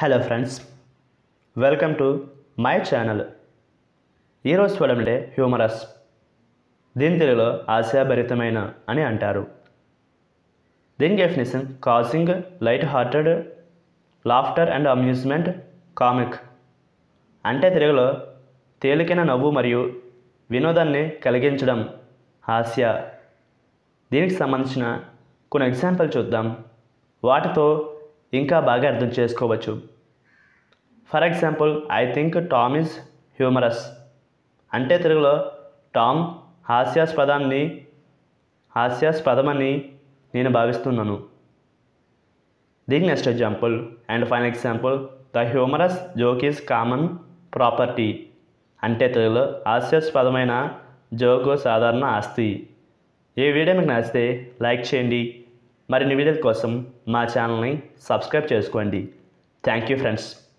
hello friends welcome to my channel ఈరోజు చూడమంటే humorous దీని తెలుగులో ఆశాభరితమైన అని అంటారు దీని definition causing light hearted laughter and amusement comic అంటే తెలుగులో తేలికైన నవ్వు మరియు వినోదాన్ని కలిగించడం హాస్య దీనికి సంబంధించిన కొన్ని ఎగ్జాంపుల్ చూద్దాం వాటితో ఇంకా బాగా అర్థం చేసుకోవచ్చు for example I think Tom is humorous అంటే తెలుగులో టామ్ హాస్యాస్పదాన్ని హాస్యాస్పదమని నేను భావిస్తున్నాను దీనికి next example and fine example the humorous joke is common property అంటే తెలుగులో హాస్యాస్పదమైన జోకు సాధారణ ఆస్తి ఈ వీడియో మీకు నచ్చితే లైక్ చేయండి మరిన్ని వీడియోల కోసం మా ఛానల్ని సబ్స్క్రైబ్ చేసుకోండి థ్యాంక్ యూ ఫ్రెండ్స్